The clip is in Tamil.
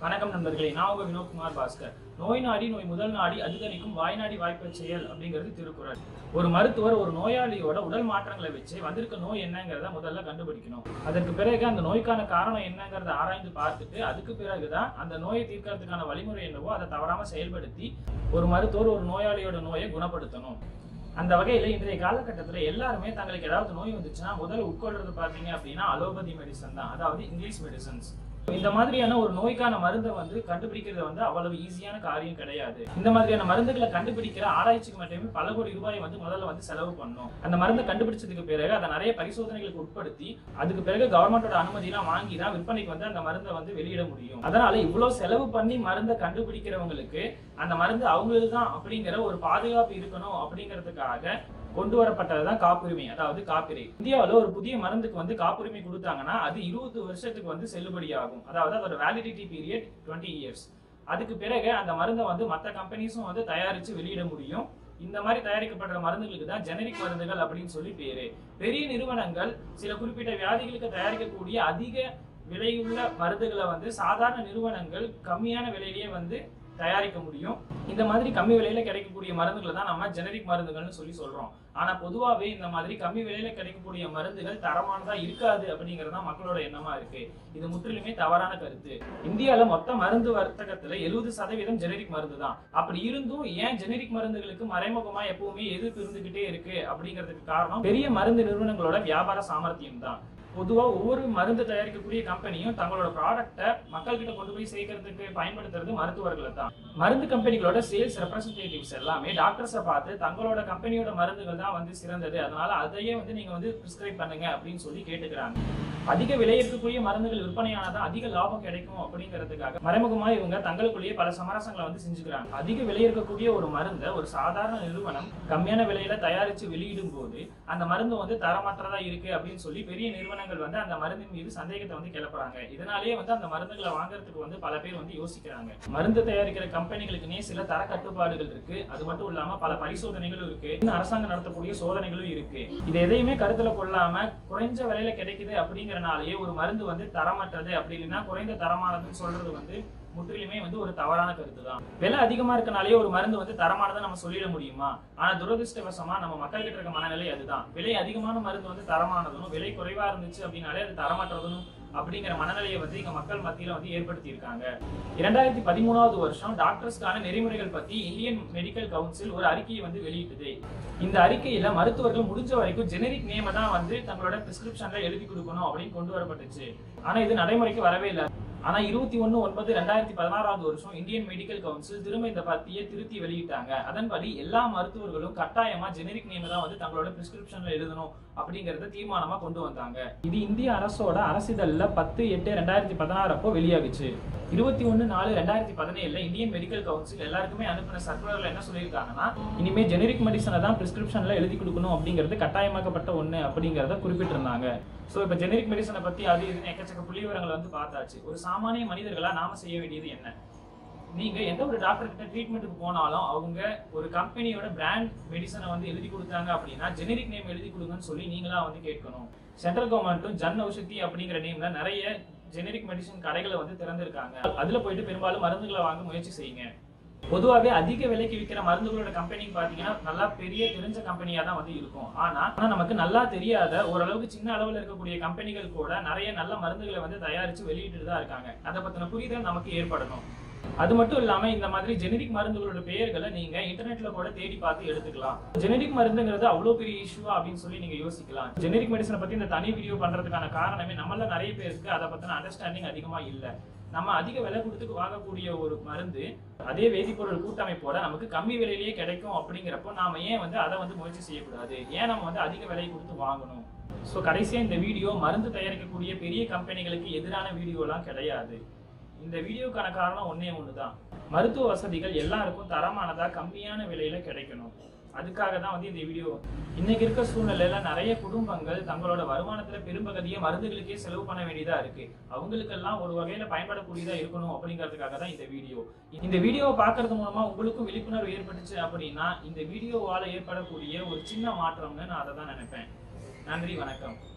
வணக்கம் நண்பர்களே நான் உங்க வினோத்குமார் பாஸ்கர் நோய் நாடி நோய் முதல் நாடி அதிகரிக்கும் வாய்நாடி வாய்ப்பை செயல் அப்படிங்கிறது திருக்குறள் ஒரு மருத்துவர் ஒரு நோயாளியோட உடல் மாற்றங்களை வச்சு வந்திருக்க நோய் என்னங்கிறத முதல்ல கண்டுபிடிக்கணும் அதற்கு பிறகு அந்த நோய்க்கான காரணம் என்னங்கிறத ஆராய்ந்து பார்த்துட்டு அதுக்கு பிறகுதான் அந்த நோயை தீர்க்கறதுக்கான வழிமுறை என்னவோ அதை தவறாம செயல்படுத்தி ஒரு மருத்துவர் ஒரு நோயாளியோட நோயை குணப்படுத்தணும் அந்த வகையில இன்றைய காலகட்டத்துல எல்லாருமே தங்களுக்கு ஏதாவது நோய் வந்துச்சுன்னா முதல்ல உட்கொள்றது பாத்தீங்க அப்படின்னா அலோபதி மெடிசன் தான் அதாவது இங்கிலீஷ் மெடிசன்ஸ் இந்த மாதிரியான ஒரு நோய்க்கான மருந்தை வந்து கண்டுபிடிக்கிறது வந்து அவ்வளவு ஈஸியான காரியம் கிடையாது இந்த மாதிரியான மருந்துகளை கண்டுபிடிக்கிற ஆராய்ச்சிக்கு மட்டுமே பல கோடி ரூபாய் வந்து முதல்ல வந்து செலவு பண்ணணும் அந்த மருந்தை கண்டுபிடிச்சதுக்கு பிறகு அதை நிறைய பரிசோதனைகளுக்கு உட்படுத்தி அதுக்கு பிறகு கவர்மெண்டோட அனுமதிலாம் வாங்கி தான் விற்பனைக்கு வந்து அந்த மருந்தை வந்து வெளியிட முடியும் அதனால இவ்வளவு செலவு பண்ணி மருந்தை கண்டுபிடிக்கிறவங்களுக்கு அந்த மருந்து அவங்களுக்கு தான் அப்படிங்கிற ஒரு பாதுகாப்பு இருக்கணும் அப்படிங்கிறதுக்காக கொண்டு வரப்பட்டதுதான் காப்புரிமை அதாவது காப்பிரைட் இந்தியாவில் ஒரு புதிய மருந்துக்கு வந்து காப்புரிமை கொடுத்தாங்கன்னா அது இருபது வருஷத்துக்கு வந்து செல்லுபடியாகும் அதாவது அதோட வேலிடிட்டி பீரியட் டுவெண்ட்டி இயர்ஸ் அதுக்கு பிறகு அந்த மருந்தை வந்து மற்ற கம்பெனிஸும் வந்து தயாரிச்சு வெளியிட முடியும் இந்த மாதிரி தயாரிக்கப்படுற மருந்துகளுக்கு தான் ஜெனரிக் மருந்துகள் அப்படின்னு சொல்லி பேரு பெரிய நிறுவனங்கள் சில குறிப்பிட்ட வியாதிகளுக்கு தயாரிக்கக்கூடிய அதிக விலையுள்ள மருந்துகளை வந்து சாதாரண நிறுவனங்கள் கம்மியான விலையிலேயே வந்து தயாரிக்க முடியும் இந்த மாதிரி கம்மி விலையில கிடைக்கக்கூடிய மருந்துகளை தான் நம்ம ஜெனரிக் மருந்துகள்னு சொல்லி சொல்றோம் ஆனா பொதுவாவே இந்த மாதிரி கம்மி விலையில கிடைக்கக்கூடிய மருந்துகள் தரமானதா இருக்காது அப்படிங்கிறது தான் மக்களோட எண்ணமா இருக்கு இது முற்றிலுமே தவறான கருத்து இந்தியால மொத்த மருந்து வர்த்தகத்துல எழுபது சதவீதம் ஜெனரிக் மருந்து தான் அப்படி இருந்தும் ஏன் ஜெனரிக் மருந்துகளுக்கு மறைமுகமா எப்பவுமே எதிர்ப்பு இருந்துகிட்டே இருக்கு அப்படிங்கிறதுக்கு காரணம் பெரிய மருந்து நிறுவனங்களோட வியாபார சாமர்த்தியம் தான் பொதுவா ஒவ்வொரு மருந்து தயாரிக்கக்கூடிய கம்பெனியும் தங்களோட ப்ராடக்ட்டை மக்கள் கிட்ட கொண்டு போய் சேர்க்கறதுக்கு பயன்படுத்துறது மருத்துவர்களை தான் மருந்து கம்பெனிகளோட சேல்ஸ் ரெப்ரஸன்டேட்டிவ்ஸ் எல்லாமே டாக்டர்ஸை பார்த்து தங்களோட கம்பெனியோட மருந்துகள் தான் வந்து சிறந்தது அதனால அதையே வந்து நீங்க வந்து பிரிஸ்கிரைப் பண்ணுங்க அப்படின்னு சொல்லி கேட்டுக்கிறாங்க அதிக விலை இருக்கக்கூடிய மருந்துகள் விற்பனையானதான் அதிக லாபம் கிடைக்கும் அப்படிங்கிறதுக்காக மறைமுகமா இவங்க தங்களுக்குள்ளேயே பல சமரசங்களை வந்து செஞ்சுக்கிறாங்க அதிக விலை இருக்கக்கூடிய ஒரு மருந்தை ஒரு சாதாரண நிறுவனம் கம்மியான விலையில தயாரிச்சு வெளியிடும் போது அந்த மருந்து வந்து தரமற்றதா இருக்கு அப்படின்னு சொல்லி பெரிய நிறுவனங்கள் வந்து அந்த மருந்தின் மீது சந்தேகத்தை வந்து கிளப்புறாங்க இதனாலேயே வந்து அந்த மருந்துகளை வாங்குறதுக்கு வந்து பல பேர் வந்து யோசிக்கிறாங்க மருந்து தயாரிக்கிற கம்பெனிகளுக்குனே சில தர கட்டுப்பாடுகள் இருக்கு அது மட்டும் இல்லாம பல பரிசோதனைகளும் இருக்கு இன்னும் அரசாங்கம் நடத்தக்கூடிய சோதனைகளும் இருக்கு இது எதையுமே கருத்துல கொள்ளாம குறைஞ்ச விலையில கிடைக்குது அப்படிங்கறனாலேயே ஒரு மருந்து வந்து தரமற்றது அப்படி இல்லைன்னா குறைந்த தரமானதுன்னு சொல்றது வந்து முற்றிலுமே வந்து ஒரு தவறான கருத்து தான் விலை அதிகமா இருக்கனாலே ஒரு மருந்து வந்து தரமானதை நம்ம சொல்லிட முடியுமா ஆனா துரதிருஷ்டவசமா நம்ம மக்கள் கிட்ட இருக்க மனநிலை அதுதான் விலை அதிகமான மருந்து வந்து தரமானதும் விலை குறைவா இருந்துச்சு அப்படின்னாலே அது தரமற்றதும் அப்படிங்கிற மனநிலையை வந்து இங்க மக்கள் மத்தியில வந்து ஏற்படுத்தி இருக்காங்க இரண்டாயிரத்தி பதிமூணாவது வருஷம் டாக்டர்ஸ்க்கான நெறிமுறைகள் பத்தி இந்தியன் மெடிக்கல் கவுன்சில் ஒரு அறிக்கையை வந்து வெளியிட்டது இந்த அறிக்கையில மருத்துவர்கள் முடிஞ்ச வரைக்கும் ஜெனரிக் நேமை தான் வந்து தங்களோட பிரிஸ்கிரிப்ஷன்ல எழுதி கொடுக்கணும் அப்படின்னு கொண்டு வரப்பட்டுச்சு ஆனா இது நடைமுறைக்கு வரவே இல்லை ஆனா இருபத்தி ஒண்ணு ஒன்பது ரெண்டாயிரத்தி பதினாறாவது வருஷம் இந்தியன் மெடிக்கல் கவுன்சில் திரும்ப இந்த பத்தியை திருத்தி வெளியிட்டாங்க அதன்படி எல்லா மருத்துவர்களும் கட்டாயமா ஜெனரிக் நேம் தான் வந்து தங்களோட பிரிஸ்கிரிப்ஷன்ல எழுதணும் அப்படிங்கறத தீர்மானமா கொண்டு வந்தாங்க இது இந்திய அரசோட அரசிதழ்ல பத்து எட்டு ரெண்டாயிரத்தி பதினாறு அப்போ வெளியாகுச்சு இருபத்தி ஒண்ணு நாலு ரெண்டாயிரத்தி பதினேழுல இந்தியன் மெடிக்கல் கவுன்சில் எல்லாருக்குமே அனுப்பின சர்க்குலர்ல என்ன சொல்லியிருக்காங்கன்னா இனிமே ஜெனரிக் மெடிசனை தான் பிரிஸ்கிரிப்ஷன்ல எழுதி கொடுக்கணும் அப்படிங்கிறது கட்டாயமாக்கப்பட்ட ஒண்ணு அப்படிங்கறத குறிப்பிட்டிருந்தாங்க சோ இப்ப ஜெனரிக் மெடிசனை பத்தி அது இதுன்னு எக்கச்சக்க புள்ளி விவரங்களை வந்து பார்த்தாச்சு ஒரு சாமானிய மனிதர்களா நாம செய்ய வேண்டியது என்ன நீங்க எந்த ஒரு டாக்டர் கிட்ட ட்ரீட்மெண்ட்டுக்கு போனாலும் அவங்க ஒரு கம்பெனியோட பிராண்ட் மெடிசனை வந்து எழுதி கொடுத்தாங்க அப்படின்னா ஜெனரிக் நேம் எழுதி கொடுங்கன்னு சொல்லி நீங்களா வந்து கேட்கணும் சென்ட்ரல் கவர்மெண்ட்டும் ஜன் ஔஷதி அப்படிங்கிற நேம்ல நிறைய ஜெனரிக் மெடிசன் கடைகளை வந்து திறந்திருக்காங்க அதுல போயிட்டு பெரும்பாலும் மருந்துகளை வாங்க முயற்சி செய்யுங்க பொதுவாகவே அதிக விலைக்கு விற்கிற மருந்துகளோட கம்பெனி பாத்தீங்கன்னா நல்லா பெரிய தெரிஞ்ச கம்பெனியா தான் வந்து இருக்கும் ஆனா ஆனா நமக்கு நல்லா தெரியாத ஓரளவுக்கு சின்ன அளவுல இருக்கக்கூடிய கம்பெனிகள் கூட நிறைய நல்ல மருந்துகளை வந்து தயாரிச்சு வெளியிட்டு தான் இருக்காங்க அதை பத்தின புரிதல் நமக்கு ஏற்படணும் அது மட்டும் இல்லாம இந்த மாதிரி ஜெனரிக் மருந்துகளோட பெயர்களை நீங்க இன்டர்நெட்ல கூட தேடி பார்த்து எடுத்துக்கலாம் ஜெனரிக் மருந்துங்கிறது அவ்வளவு பெரிய இஷ்யூவா அப்படின்னு சொல்லி நீங்க யோசிக்கலாம் ஜெனரிக் மெடிசனை பத்தி இந்த தனி வீடியோ பண்றதுக்கான காரணமே நம்மள நிறைய பேருக்கு அதை பத்தின அண்டர்ஸ்டாண்டிங் அதிகமா இல்ல நம்ம அதிக விலை கொடுத்து வாங்கக்கூடிய ஒரு மருந்து அதே வேதிப்பொருள் கூட்டமைப்போட நமக்கு கம்மி விலையிலேயே கிடைக்கும் அப்படிங்கிறப்போ நாம ஏன் வந்து அதை வந்து முயற்சி செய்யக்கூடாது ஏன் நம்ம வந்து அதிக விலை கொடுத்து வாங்கணும் ஸோ கடைசியா இந்த வீடியோ மருந்து தயாரிக்கக்கூடிய பெரிய கம்பெனிகளுக்கு எதிரான வீடியோலாம் கிடையாது இந்த வீடியோக்கான காரணம் ஒன்னே ஒண்ணுதான் மருத்துவ வசதிகள் எல்லாருக்கும் தரமானதா கம்மியான விலையில கிடைக்கணும் அதுக்காக தான் வந்து இந்த வீடியோ இன்னைக்கு இருக்க சூழ்நிலையில நிறைய குடும்பங்கள் தங்களோட வருமானத்துல பெரும்பகுதியை மருந்துகளுக்கே செலவு பண்ண வேண்டியதா இருக்கு அவங்களுக்கெல்லாம் ஒரு வகையில பயன்படக்கூடியதா இருக்கணும் அப்படிங்கிறதுக்காக தான் இந்த வீடியோ இந்த வீடியோவை பார்க்கறது மூலமா உங்களுக்கும் விழிப்புணர்வு ஏற்பட்டுச்சு அப்படின்னா இந்த வீடியோவால ஏற்படக்கூடிய ஒரு சின்ன மாற்றம்னு நான் அதை தான் நினைப்பேன் நன்றி வணக்கம்